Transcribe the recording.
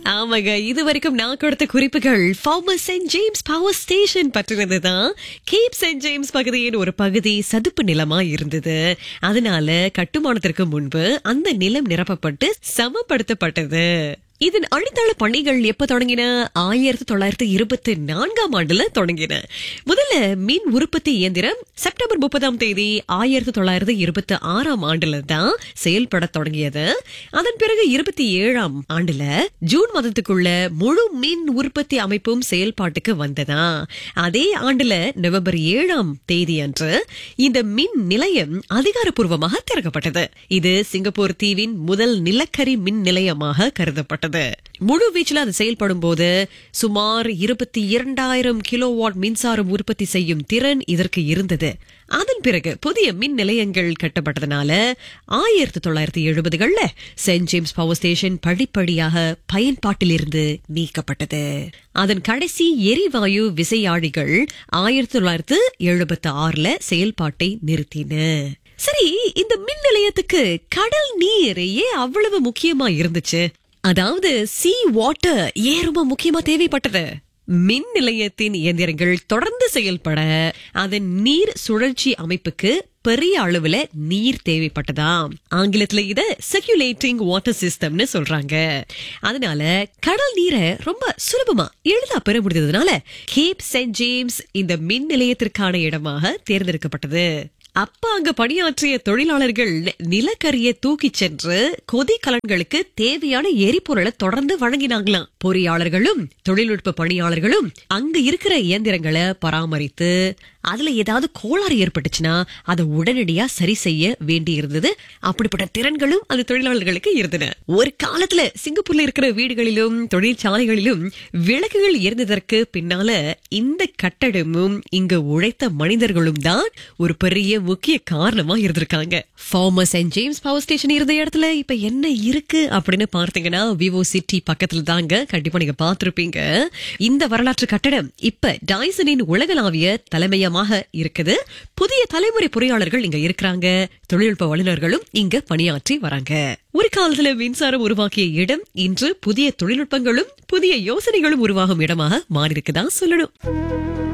ஆமாங்க இது வரைக்கும் நான் கொடுத்த குறிப்புகள் former Saint James power station பற்றினது தான் கேப் சென்ட் ஜேம்ஸ் பகுதியின் ஒரு பகுதி சதுப்பு நிலமா இருந்தது அதனால கட்டுமானத்திற்கு முன்பு அந்த நிலம் நிரப்பப்பட்டு சமப்படுத்தப்பட்டது இதன் அடித்தள பணிகள் எப்ப தொடங்கின ஆயிரத்தி தொள்ளாயிரத்தி இருபத்தி நான்காம் ஆண்டுல தொடங்கின முதல்ல மின் உற்பத்தி இயந்திரம் செப்டம்பர் முப்பதாம் தேதி ஆயிரத்தி தொள்ளாயிரத்தி இருபத்தி ஆறாம் ஆண்டுல தான் செயல்பட தொடங்கியது அதன் பிறகு இருபத்தி ஏழாம் ஆண்டுல ஜூன் மாதத்துக்குள்ள முழு மின் உற்பத்தி அமைப்பும் செயல்பாட்டுக்கு வந்ததா அதே ஆண்டுல நவம்பர் ஏழாம் தேதி அன்று இந்த மின் நிலையம் அதிகாரப்பூர்வமாக திறக்கப்பட்டது இது சிங்கப்பூர் தீவின் முதல் நிலக்கரி மின் நிலையமாக கருதப்பட்டது முழு வீச்சில் அது செயல்படும் போது சுமார் இருபத்தி இரண்டாயிரம் கிலோவாட் மின்சாரம் உற்பத்தி செய்யும் திறன் இதற்கு இருந்தது அதன் பிறகு புதிய மின் நிலையங்கள் கட்டப்பட்டதனால ஆயிரத்தி தொள்ளாயிரத்தி எழுபதுகள்ல சென்ட் ஜேம்ஸ் பவர் ஸ்டேஷன் படிப்படியாக பயன்பாட்டிலிருந்து நீக்கப்பட்டது அதன் கடைசி எரிவாயு விசையாழிகள் ஆயிரத்தி தொள்ளாயிரத்து எழுபத்தி ஆறுல செயல்பாட்டை நிறுத்தின சரி இந்த மின் நிலையத்துக்கு கடல் நீர் ஏன் அவ்வளவு முக்கியமா இருந்துச்சு அதாவது சி வாட்டர் ஏன் ரொம்ப முக்கியமா தேவைப்பட்டது மின் நிலையத்தின் இயந்திரங்கள் தொடர்ந்து செயல்பட அதன் நீர் சுழற்சி அமைப்புக்கு பெரிய அளவுல நீர் தேவைப்பட்டதாம் ஆங்கிலத்துல இத சர்க்குலேட்டிங் வாட்டர் சிஸ்டம்னு சொல்றாங்க அதனால கடல் நீரை ரொம்ப சுலபமா எளிதா பெற முடிந்ததுனால கேப் சென்ட் ஜேம்ஸ் இந்த மின் நிலையத்திற்கான இடமாக தேர்ந்தெடுக்கப்பட்டது அப்ப அங்க பணியாற்றிய தொழிலாளர்கள் நிலக்கரியை தூக்கி சென்று கொதிக்கலன்களுக்கு தேவையான எரிபொருளை தொடர்ந்து வழங்கினாங்களாம் பொறியாளர்களும் தொழில்நுட்ப பணியாளர்களும் அங்க இருக்கிற இயந்திரங்களை பராமரித்து அதுல ஏதாவது கோளாறு ஏற்பட்டுச்சுன்னா அதை உடனடியா சரி செய்ய வேண்டி இருந்தது அப்படிப்பட்ட திறன்களும் அந்த தொழிலாளர்களுக்கு இருந்தன ஒரு காலத்துல சிங்கப்பூர்ல இருக்கிற வீடுகளிலும் தொழிற்சாலைகளிலும் விளக்குகள் இருந்ததற்கு பின்னால இந்த கட்டடமும் இங்க உழைத்த மனிதர்களும் தான் ஒரு பெரிய முக்கிய காரணமா இருந்திருக்காங்க former Saint James power station இருந்த இடத்துல இப்ப என்ன இருக்கு அப்படின்னு பார்த்தீங்கன்னா விவோ சிட்டி பக்கத்துல தாங்க கண்டிப்பா நீங்க பார்த்திருப்பீங்க இந்த வரலாற்று கட்டடம் இப்ப டைசனின் உலகளாவிய தலைமையமாக இருக்குது புதிய தலைமுறை பொறியாளர்கள் இங்க இருக்கிறாங்க தொழில்நுட்ப வல்லுநர்களும் இங்க பணியாற்றி வராங்க ஒரு காலத்துல மின்சாரம் உருவாக்கிய இடம் இன்று புதிய தொழில்நுட்பங்களும் புதிய யோசனைகளும் உருவாகும் இடமாக மாறி இருக்குதான் சொல்லணும்